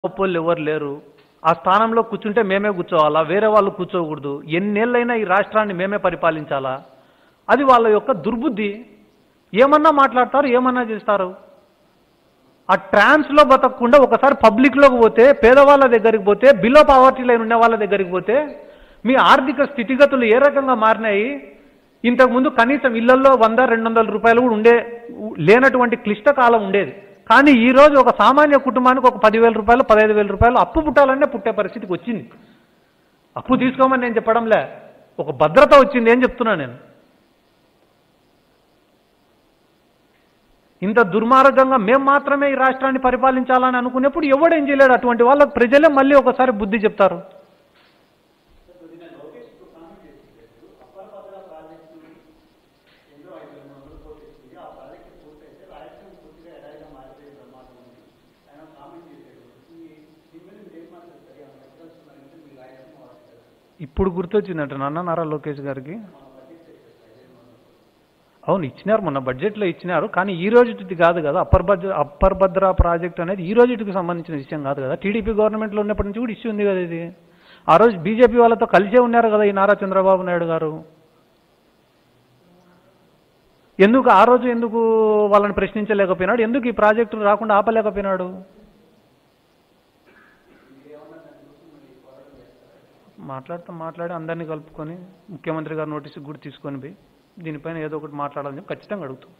గొప్పోళ్ళు ఎవరు లేరు ఆ స్థానంలో కూర్చుంటే మేమే కూర్చోవాలా వేరే వాళ్ళు కూర్చోకూడదు ఎన్నేళ్ళైనా ఈ రాష్ట్రాన్ని మేమే పరిపాలించాలా అది వాళ్ళ యొక్క దుర్బుద్ధి ఏమన్నా మాట్లాడతారు ఏమన్నా చేస్తారు ఆ ట్రాన్స్లో బతకకుండా ఒకసారి పబ్లిక్లోకి పోతే పేదవాళ్ళ దగ్గరికి పోతే బిలో పావర్టీ లైన్ ఉన్న వాళ్ళ దగ్గరికి పోతే మీ ఆర్థిక స్థితిగతులు ఏ రకంగా మారినాయి ఇంతకుముందు కనీసం ఇళ్లలో వంద రెండు వందల రూపాయలు కూడా ఉండే లేనటువంటి క్లిష్ట కాలం ఉండేది కానీ ఈ రోజు ఒక సామాన్య కుటుంబానికి ఒక పదివేల రూపాయలు పదహైదు వేల రూపాయలు అప్పు పుట్టాలనే పుట్టే పరిస్థితికి వచ్చింది అప్పు తీసుకోమని నేను చెప్పడంలే ఒక భద్రత వచ్చింది ఏం చెప్తున్నా నేను ఇంత దుర్మార్గంగా మేము మాత్రమే ఈ రాష్ట్రాన్ని పరిపాలించాలని అనుకునేప్పుడు ఎవడేం చేయలేడు అటువంటి వాళ్ళకు ప్రజలే మళ్ళీ ఒకసారి బుద్ధి చెప్తారు ఇప్పుడు గుర్తొచ్చిందంట నాన్న నారా లోకేష్ గారికి అవును ఇచ్చినారు మొన్న బడ్జెట్లో ఇచ్చినారు కానీ ఈ రోజుది కాదు కదా upper Bhadra upper Bhadra project అనేది ఈ రోజుకి సంబంధించిన విషయం కాదు కదా టీడీపీ గవర్నమెంట్లో ఉన్నప్పటి నుంచి కూడా ఇష్యూ ఉంది కదా ఇది ఆ రోజు బీజేపీ వాళ్ళతో కలిసే ఉన్నారు కదా ఈ నారా చంద్రబాబు నాయుడు గారు ఎందుకు ఆ రోజు ఎందుకు వాళ్ళని ప్రశ్నించలేకపోయినాడు ఎందుకు ఈ ప్రాజెక్టు రాకుండా ఆపలేకపోయినాడు మాట్లాడుతూ మాట్లాడి అందరినీ కలుపుకొని ముఖ్యమంత్రి గారు నోటీసు కూడా తీసుకొని పోయి దీనిపైన ఏదో ఒకటి మాట్లాడాలని చెప్పి ఖచ్చితంగా అడుగుతాం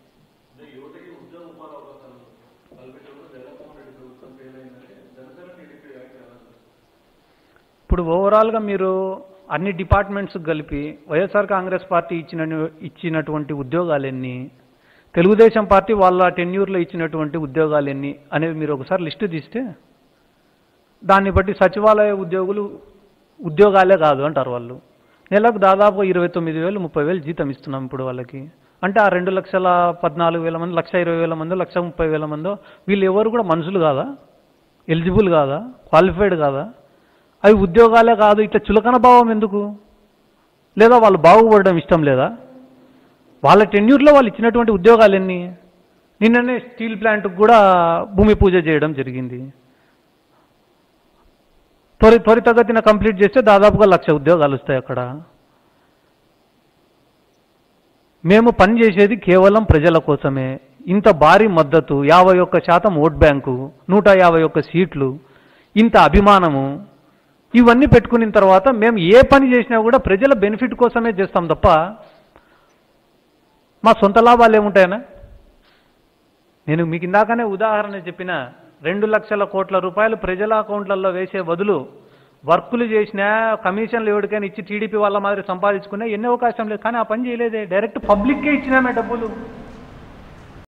ఇప్పుడు ఓవరాల్గా మీరు అన్ని డిపార్ట్మెంట్స్ కలిపి వైఎస్ఆర్ కాంగ్రెస్ పార్టీ ఇచ్చిన ఇచ్చినటువంటి ఉద్యోగాలు ఎన్ని తెలుగుదేశం పార్టీ వాళ్ళ టెన్యూర్లో ఇచ్చినటువంటి ఉద్యోగాలు ఎన్ని అనేవి మీరు ఒకసారి లిస్టు తీస్తే దాన్ని బట్టి సచివాలయ ఉద్యోగులు ఉద్యోగాలే కాదు అంటారు వాళ్ళు నెలకు దాదాపు ఇరవై తొమ్మిది వేలు ముప్పై వేలు జీతం ఇస్తున్నాం ఇప్పుడు వాళ్ళకి అంటే ఆ రెండు లక్షల పద్నాలుగు వేల మంది లక్ష ఇరవై వేల మందో లక్ష ముప్పై వేల మందో వీళ్ళు ఎవరు కూడా మనుషులు కాదా ఎలిజిబుల్ కాదా క్వాలిఫైడ్ కాదా అవి ఉద్యోగాలే కాదు ఇట్లా చులకన భావం ఎందుకు లేదా వాళ్ళు బాగుపడడం ఇష్టం లేదా వాళ్ళ టెన్యూర్లో వాళ్ళు ఇచ్చినటువంటి ఉద్యోగాలు ఎన్ని నిన్ననే స్టీల్ ప్లాంట్కి కూడా భూమి పూజ చేయడం జరిగింది త్వరి త్వరితగతిన కంప్లీట్ చేస్తే దాదాపుగా లక్ష ఉద్యోగాలు వస్తాయి అక్కడ మేము పని చేసేది కేవలం ప్రజల కోసమే ఇంత భారీ మద్దతు యాభై ఒక్క శాతం ఓట్ బ్యాంకు నూట యాభై ఒక్క సీట్లు ఇంత అభిమానము ఇవన్నీ పెట్టుకున్న తర్వాత మేము ఏ పని చేసినా కూడా ప్రజల బెనిఫిట్ కోసమే చేస్తాం తప్ప మా సొంత లాభాలు ఏముంటాయనా నేను మీకు ఇందాకనే ఉదాహరణ చెప్పిన రెండు లక్షల కోట్ల రూపాయలు ప్రజల అకౌంట్లలో వేసే బదులు వర్కులు చేసినా కమిషన్లు ఎవరికైనా ఇచ్చి టీడీపీ వాళ్ళ మాదిరి సంపాదించుకున్నా ఎన్ని అవకాశం లేదు కానీ ఆ పని చేయలేదే డైరెక్ట్ పబ్లిక్కే ఇచ్చినామే డబ్బులు